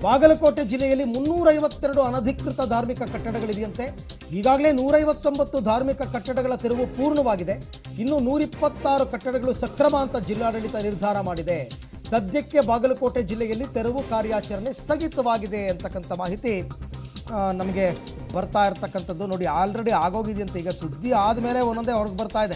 ಬಾಗಲಕೋಟೆ ಜಿಲ್ಲೆಯಲ್ಲಿ ಮುನ್ನೂರೈವತ್ತೆರಡು ಅನಧಿಕೃತ ಧಾರ್ಮಿಕ ಕಟ್ಟಡಗಳಿದೆಯಂತೆ ಈಗಾಗಲೇ ನೂರೈವತ್ತೊಂಬತ್ತು ಧಾರ್ಮಿಕ ಕಟ್ಟಡಗಳ ತೆರವು ಪೂರ್ಣವಾಗಿದೆ ಇನ್ನು ನೂರಿಪ್ಪತ್ತಾರು ಕಟ್ಟಡಗಳು ಸಕ್ರಮ ಅಂತ ಜಿಲ್ಲಾಡಳಿತ ನಿರ್ಧಾರ ಮಾಡಿದೆ ಸದ್ಯಕ್ಕೆ ಬಾಗಲಕೋಟೆ ಜಿಲ್ಲೆಯಲ್ಲಿ ತೆರವು ಕಾರ್ಯಾಚರಣೆ ಸ್ಥಗಿತವಾಗಿದೆ ಅಂತಕ್ಕಂಥ ಮಾಹಿತಿ ಆ, ನಮಗೆ ಬರ್ತಾ ಇರತಕ್ಕಂಥದ್ದು ನೋಡಿ ಆಲ್ರೆಡಿ ಆಗೋಗಿದೆಯಂತೆ ಈಗ ಸುದ್ದಿ ಆದಮೇಲೆ ಒಂದೊಂದೇ ಹೊರಗೆ ಬರ್ತಾ ಇದೆ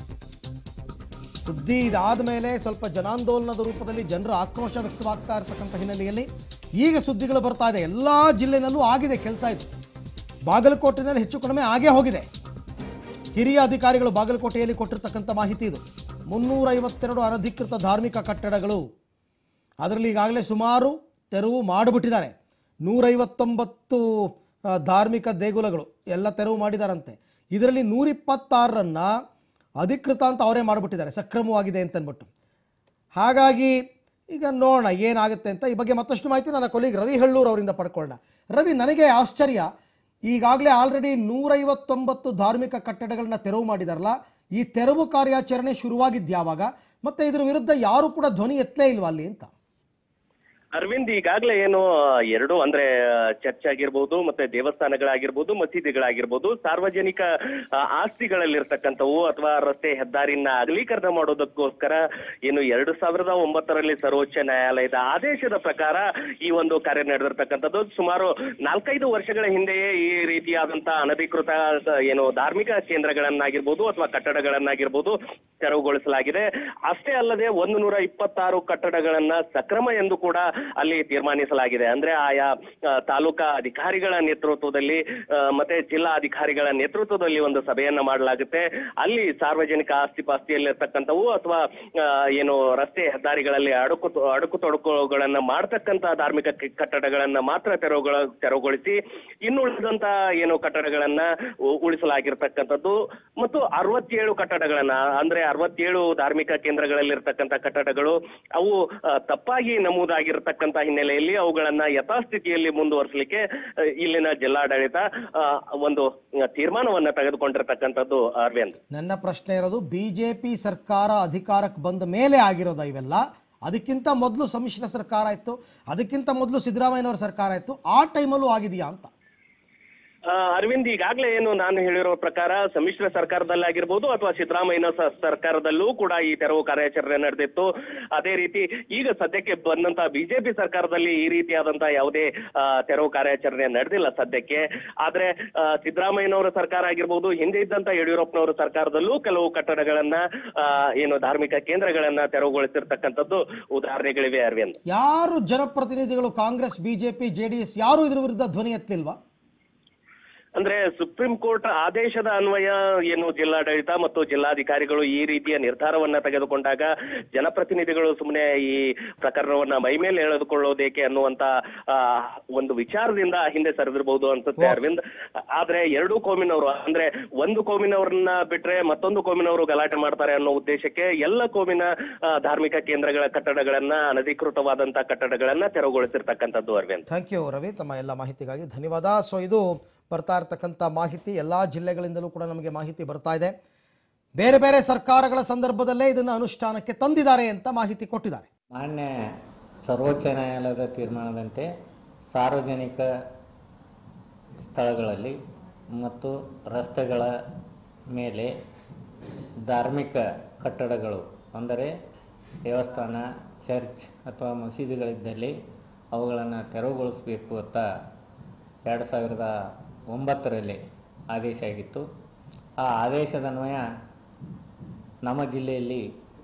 ಸುದ್ದಿ ಇದಾದ ಮೇಲೆ ಸ್ವಲ್ಪ ಜನಾಂದೋಲನದ ರೂಪದಲ್ಲಿ ಜನರ ಆಕ್ರೋಶ ವ್ಯಕ್ತವಾಗ್ತಾ ಇರತಕ್ಕಂಥ ಹಿನ್ನೆಲೆಯಲ್ಲಿ ಈಗ ಸುದ್ದಿಗಳು ಬರ್ತಾ ಇದೆ ಎಲ್ಲ ಜಿಲ್ಲೆನಲ್ಲೂ ಆಗಿದೆ ಕೆಲಸ ಇದು ಬಾಗಲಕೋಟೆನಲ್ಲಿ ಹೆಚ್ಚು ಕಡಿಮೆ ಆಗೇ ಹೋಗಿದೆ ಹಿರಿಯ ಅಧಿಕಾರಿಗಳು ಬಾಗಲಕೋಟೆಯಲ್ಲಿ ಕೊಟ್ಟಿರ್ತಕ್ಕಂಥ ಮಾಹಿತಿ ಇದು ಮುನ್ನೂರೈವತ್ತೆರಡು ಅನಧಿಕೃತ ಧಾರ್ಮಿಕ ಕಟ್ಟಡಗಳು ಅದರಲ್ಲಿ ಈಗಾಗಲೇ ಸುಮಾರು ತೆರವು ಮಾಡಿಬಿಟ್ಟಿದ್ದಾರೆ ನೂರೈವತ್ತೊಂಬತ್ತು ಆ, ಧಾರ್ಮಿಕ ದೇಗುಲಗಳು ಎಲ್ಲ ತೆರವು ಮಾಡಿದಾರಂತೆ ಇದರಲ್ಲಿ ನೂರಿಪ್ಪತ್ತಾರರನ್ನು ಅಧಿಕೃತ ಅಂತ ಅವರೇ ಮಾಡಿಬಿಟ್ಟಿದ್ದಾರೆ ಸಕ್ರಮವಾಗಿದೆ ಅಂತನ್ಬಿಟ್ಟು ಹಾಗಾಗಿ ಈಗ ನೋಡೋಣ ಏನಾಗುತ್ತೆ ಅಂತ ಈ ಬಗ್ಗೆ ಮತ್ತಷ್ಟು ಮಾಹಿತಿ ನನ್ನ ಕೊಲೀಗ್ ರವಿ ಹಳ್ಳೂರ್ ಅವರಿಂದ ಪಡ್ಕೊಳ್ಳೋಣ ರವಿ ನನಗೆ ಆಶ್ಚರ್ಯ ಈಗಾಗಲೇ ಆಲ್ರೆಡಿ ನೂರೈವತ್ತೊಂಬತ್ತು ಧಾರ್ಮಿಕ ಕಟ್ಟಡಗಳನ್ನ ತೆರವು ಮಾಡಿದಾರಲ್ಲ ಈ ತೆರವು ಕಾರ್ಯಾಚರಣೆ ಶುರುವಾಗಿದ್ದು ಯಾವಾಗ ಮತ್ತೆ ಇದ್ರ ವಿರುದ್ಧ ಯಾರು ಕೂಡ ಧ್ವನಿ ಎತ್ತಲೇ ಇಲ್ವಾ ಅಲ್ಲಿ ಅಂತ ಅರವಿಂದ್ ಈಗಾಗಲೇ ಏನು ಎರಡು ಅಂದ್ರೆ ಚರ್ಚ್ ಆಗಿರ್ಬೋದು ಮತ್ತೆ ದೇವಸ್ಥಾನಗಳಾಗಿರ್ಬೋದು ಮಸೀದಿಗಳಾಗಿರ್ಬೋದು ಸಾರ್ವಜನಿಕ ಆ, ಆಸ್ತಿಗಳಲ್ಲಿರ್ತಕ್ಕಂಥವು ಅಥವಾ ರಸ್ತೆ ಹೆದ್ದಾರಿನ ಅಗಲೀಕರಣ ಮಾಡೋದಕ್ಕೋಸ್ಕರ ಏನು ಎರಡು ಸಾವಿರದ ಒಂಬತ್ತರಲ್ಲಿ ಸರ್ವೋಚ್ಚ ನ್ಯಾಯಾಲಯದ ಆದೇಶದ ಪ್ರಕಾರ ಈ ಒಂದು ಕಾರ್ಯ ನಡೆದಿರ್ತಕ್ಕಂಥದ್ದು ಸುಮಾರು ನಾಲ್ಕೈದು ವರ್ಷಗಳ ಹಿಂದೆಯೇ ಈ ರೀತಿಯಾದಂತ ಅನಧಿಕೃತ ಆ, ಏನು ಧಾರ್ಮಿಕ ಕೇಂದ್ರಗಳನ್ನಾಗಿರ್ಬೋದು ಅಥವಾ ಕಟ್ಟಡಗಳನ್ನಾಗಿರ್ಬೋದು ತೆರವುಗೊಳಿಸಲಾಗಿದೆ ಅಷ್ಟೇ ಅಲ್ಲದೆ ಒಂದು ನೂರ ಇಪ್ಪತ್ತಾರು ಕಟ್ಟಡಗಳನ್ನ ಸಕ್ರಮ ಎಂದು ಕೂಡ ಅಲ್ಲಿ ತೀರ್ಮಾನಿಸಲಾಗಿದೆ ಅಂದ್ರೆ ಆಯಾ ಆ, ತಾಲೂಕಾ ಅಧಿಕಾರಿಗಳ ನೇತೃತ್ವದಲ್ಲಿ ಆ, ಮತ್ತೆ ಜಿಲ್ಲಾ ಅಧಿಕಾರಿಗಳ ನೇತೃತ್ವದಲ್ಲಿ ಒಂದು ಸಭೆಯನ್ನ ಮಾಡಲಾಗುತ್ತೆ ಅಲ್ಲಿ ಸಾರ್ವಜನಿಕ ಆಸ್ತಿ ಪಾಸ್ತಿಯಲ್ಲಿರ್ತಕ್ಕಂಥವು ಅಥವಾ ಆ, ಏನು ರಸ್ತೆ ಹೆದ್ದಾರಿಗಳಲ್ಲಿ ಅಡುಕು ಅಡುಕು ತೊಡಕುಗಳನ್ನ ಮಾಡ್ತಕ್ಕಂತ ಧಾರ್ಮಿಕ ಕ- ಕಟ್ಟಡಗಳನ್ನ ಮಾತ್ರ ತೆರವುಗಳ ತೆರವುಗೊಳಿಸಿ ಇನ್ನುಳಿದಂತ ಏನು ಕಟ್ಟಡಗಳನ್ನ ಉ- ಉಳಿಸಲಾಗಿರ್ತಕ್ಕಂಥದ್ದು ಮತ್ತು ಅರವತ್ತೇಳು ಕಟ್ಟಡಗಳನ್ನ ಅಂದ್ರೆ ಅರವತ್ತೇಳು ಧಾರ್ಮಿಕ ಕೇಂದ್ರಗಳಲ್ಲಿರ್ತಕ್ಕಂಥ ಕಟ್ಟಡಗಳು ಅವು ಆ, ತಪ್ಪಾಗಿ ನಮೂದಾಗಿರ್ತಕ್ಕಂಥ ಹಿನ್ನೆಲೆಯಲ್ಲಿ ಅವುಗಳನ್ನ ಯಥಾಸ್ಥಿತಿಯಲ್ಲಿ ಮುಂದುವರಿಸಲಿಕ್ಕೆ ಆ, ಇಲ್ಲಿನ ಜಿಲ್ಲಾಡಳಿತ ಆ, ಒಂದು ಆ, ತೀರ್ಮಾನವನ್ನ ತೆಗೆದುಕೊಂಡಿರ್ತಕ್ಕಂಥದ್ದು ಅರವಿಂದ್ ನನ್ನ ಪ್ರಶ್ನೆ ಇರೋದು ಬಿ ಜೆ ಪಿ ಸರ್ಕಾರ ಅಧಿಕಾರಕ್ಕೆ ಬಂದ ಮೇಲೆ ಆಗಿರೋದ ಇವೆಲ್ಲ ಅದಕ್ಕಿಂತ ಮೊದಲು ಸಮ್ಮಿಶ್ರ ಸರ್ಕಾರ ಇತ್ತು ಅದಕ್ಕಿಂತ ಮೊದಲು ಸಿದ್ದರಾಮಯ್ಯನವರ ಸರ್ಕಾರ ಇತ್ತು ಆ ಟೈಮಲ್ಲೂ ಆಗಿದೆಯಾ ಅಂತ ಆ, ಅರವಿಂದ್ ಈಗಾಗಲೇ ಏನು ನಾನು ಹೇಳಿರೋ ಪ್ರಕಾರ ಸಮ್ಮಿಶ್ರ ಸರ್ಕಾರದಲ್ಲಾಗಿರ್ಬೋದು ಅಥವಾ ಸಿದ್ದರಾಮಯ್ಯನ ಸ- ಸರ್ಕಾರದಲ್ಲೂ ಕೂಡ ಈ ತೆರವು ಕಾರ್ಯಾಚರಣೆ ನಡೆದಿತ್ತು ಅದೇ ರೀತಿ ಈಗ ಸದ್ಯಕ್ಕೆ ಬಂದಂತ ಬಿಜೆಪಿ ಸರ್ಕಾರದಲ್ಲಿ ಈ ರೀತಿಯಾದಂತಹ ಯಾವುದೇ ಆ, ತೆರವು ಕಾರ್ಯಾಚರಣೆ ನಡೆದಿಲ್ಲ ಸದ್ಯಕ್ಕೆ ಆದ್ರೆ ಆ, ಸಿದ್ದರಾಮಯ್ಯನವರ ಸರ್ಕಾರ ಆಗಿರ್ಬೋದು ಹಿಂದೆ ಇದ್ದಂತ ಯಡಿಯೂರಪ್ಪನವರ ಸರ್ಕಾರದಲ್ಲೂ ಕೆಲವು ಕಟ್ಟಡಗಳನ್ನ ಆ, ಏನು ಧಾರ್ಮಿಕ ಕೇಂದ್ರಗಳನ್ನ ತೆರವುಗೊಳಿಸಿರ್ತಕ್ಕಂಥದ್ದು ಉದಾಹರಣೆಗಳಿವೆ ಅರವಿಂದ್ ಯಾರು ಜನಪ್ರತಿನಿಧಿಗಳು Congress BJP J D S ಯಾರು ಇದ್ರ ವಿರುದ್ಧ ಧ್ವನಿ ಎತ್ತಲಿಲ್ವಾ ಅಂದ್ರೆ ಸುಪ್ರೀಂ ಕೋರ್ಟ್ ಆದೇಶದ ಅನ್ವಯ ಏನು ಜಿಲ್ಲಾಡಳಿತ ಮತ್ತು ಜಿಲ್ಲಾಧಿಕಾರಿಗಳು ಈ ರೀತಿಯ ನಿರ್ಧಾರವನ್ನ ತೆಗೆದುಕೊಂಡಾಗ ಜನಪ್ರತಿನಿಧಿಗಳು ಸುಮ್ಮನೆ ಈ ಪ್ರಕರಣವನ್ನ ಮೈಮೇಲೆ ಎಳೆದುಕೊಳ್ಳೋದೇಕೆ ಅನ್ನುವಂತ ಆ, ಒಂದು ವಿಚಾರದಿಂದ ಹಿಂದೆ ಸರಿದಿರಬಹುದು ಅನ್ಸುತ್ತೆ ಅರವಿಂದ್ ಆದ್ರೆ ಎರಡೂ ಕೋಮಿನವರು ಅಂದ್ರೆ ಒಂದು ಕೋಮಿನವ್ರನ್ನ ಬಿಟ್ರೆ ಮತ್ತೊಂದು ಕೋಮಿನವರು ಗಲಾಟೆ ಮಾಡ್ತಾರೆ ಅನ್ನೋ ಉದ್ದೇಶಕ್ಕೆ ಎಲ್ಲ ಕೋಮಿನ ಆ, ಧಾರ್ಮಿಕ ಕೇಂದ್ರಗಳ ಕಟ್ಟಡಗಳನ್ನ ಅನಧಿಕೃತವಾದಂತ ಕಟ್ಟಡಗಳನ್ನ ತೆರವುಗೊಳಿಸಿರ್ತಕ್ಕಂಥದ್ದು ಅರವಿಂದ್ ಥ್ಯಾಂಕ್ ಯು ರವಿ ತಮ್ಮ ಎಲ್ಲ ಮಾಹಿತಿಗಾಗಿ ಧನ್ಯವಾದ ಸೊ ಇದು ಬರ್ತಾ ಇರತಕ್ಕಂಥ ಮಾಹಿತಿ ಎಲ್ಲ ಜಿಲ್ಲೆಗಳಿಂದಲೂ ಕೂಡ ನಮಗೆ ಮಾಹಿತಿ ಬರ್ತಾ ಇದೆ ಬೇರೆ ಬೇರೆ ಸರ್ಕಾರಗಳ ಸಂದರ್ಭದಲ್ಲೇ ಇದನ್ನು ಅನುಷ್ಠಾನಕ್ಕೆ ತಂದಿದ್ದಾರೆ ಅಂತ ಮಾಹಿತಿ ಕೊಟ್ಟಿದ್ದಾರೆ ಮಾನ್ಯ ಸರ್ವೋಚ್ಚ ನ್ಯಾಯಾಲಯದ ತೀರ್ಮಾನದಂತೆ ಸಾರ್ವಜನಿಕ ಸ್ಥಳಗಳಲ್ಲಿ ಮತ್ತು ರಸ್ತೆಗಳ ಮೇಲೆ ಧಾರ್ಮಿಕ ಕಟ್ಟಡಗಳು ಅಂದರೆ ದೇವಸ್ಥಾನ ಚರ್ಚ್ ಅಥವಾ ಮಸೀದಿಗಳಿದ್ದಲ್ಲಿ ಅವುಗಳನ್ನು ತೆರವುಗೊಳಿಸಬೇಕು ಅಂತ ಎರಡು ಸಾವಿರದ ಒಂಬತ್ತರಲ್ಲಿ ಆದೇಶ ಆಗಿತ್ತು ಆ ಆದೇಶದ ಅನ್ವಯ ನಮ್ಮ ಜಿಲ್ಲೆಯಲ್ಲಿ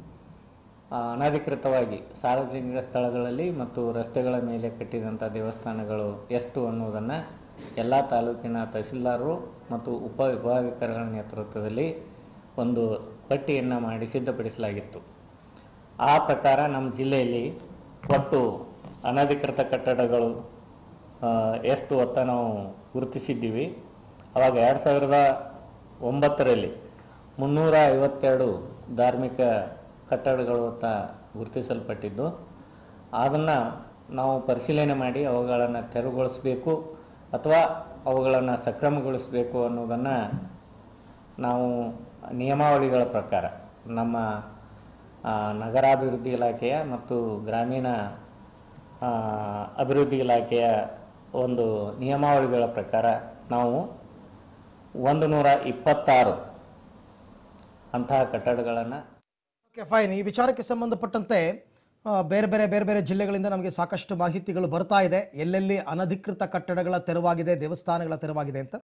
ಆ, ಅನಧಿಕೃತವಾಗಿ ಸಾರ್ವಜನಿಕ ಸ್ಥಳಗಳಲ್ಲಿ ಮತ್ತು ರಸ್ತೆಗಳ ಮೇಲೆ ಕಟ್ಟಿದಂಥ ದೇವಸ್ಥಾನಗಳು ಎಷ್ಟು ಅನ್ನೋದನ್ನು ಎಲ್ಲ ತಾಲೂಕಿನ ತಹಸೀಲ್ದಾರರು ಮತ್ತು ಉಪವಿಭಾಗಾಧಿಕಾರಿಗಳ ನೇತೃತ್ವದಲ್ಲಿ ಒಂದು ಪಟ್ಟಿಯನ್ನು ಮಾಡಿ ಸಿದ್ಧಪಡಿಸಲಾಗಿತ್ತು ಆ ಪ್ರಕಾರ ನಮ್ಮ ಜಿಲ್ಲೆಯಲ್ಲಿ ಒಟ್ಟು ಅನಧಿಕೃತ ಕಟ್ಟಡಗಳು ಆ, ಎಷ್ಟು ಅಂತ ನಾವು ಗುರುತಿಸಿದ್ದೀವಿ ಅವಾಗ ಎರಡು ಸಾವಿರದ ಒಂಬತ್ತರಲ್ಲಿ ಮುನ್ನೂರ ಐವತ್ತೆರಡು ಧಾರ್ಮಿಕ ಕಟ್ಟಡಗಳು ಅಂತ ಗುರುತಿಸಲ್ಪಟ್ಟಿದ್ದು ಅದನ್ನು ನಾವು ಪರಿಶೀಲನೆ ಮಾಡಿ ಅವುಗಳನ್ನು ತೆರವುಗೊಳಿಸಬೇಕು ಅಥವಾ ಅವುಗಳನ್ನು ಸಕ್ರಮಗೊಳಿಸಬೇಕು ಅನ್ನೋದನ್ನು ನಾವು ನಿಯಮಾವಳಿಗಳ ಪ್ರಕಾರ ನಮ್ಮ ಆ, ನಗರಾಭಿವೃದ್ಧಿ ಇಲಾಖೆಯ ಮತ್ತು ಗ್ರಾಮೀಣ ಆ, ಅಭಿವೃದ್ಧಿ ಇಲಾಖೆಯ ಒಂದು ನಿಯಮಾವಳಿಗಳ ಪ್ರಕಾರ ನಾವು ಒಂದು ನೂರ ಇಪ್ಪತ್ತಾರು ಅಂತಹ ಕಟ್ಟಡಗಳನ್ನು ಓಕೆ ಫೈನ್ ಈ ವಿಚಾರಕ್ಕೆ ಸಂಬಂಧಪಟ್ಟಂತೆ ಆ, ಬೇರೆ ಬೇರೆ ಬೇರೆ ಬೇರೆ ಜಿಲ್ಲೆಗಳಿಂದ ನಮಗೆ ಸಾಕಷ್ಟು ಮಾಹಿತಿಗಳು ಬರ್ತಾ ಇದೆ ಎಲ್ಲೆಲ್ಲಿ ಅನಧಿಕೃತ ಕಟ್ಟಡಗಳ ತೆರವಾಗಿದೆ ದೇವಸ್ಥಾನಗಳ ತೆರವಾಗಿದೆ ಅಂತ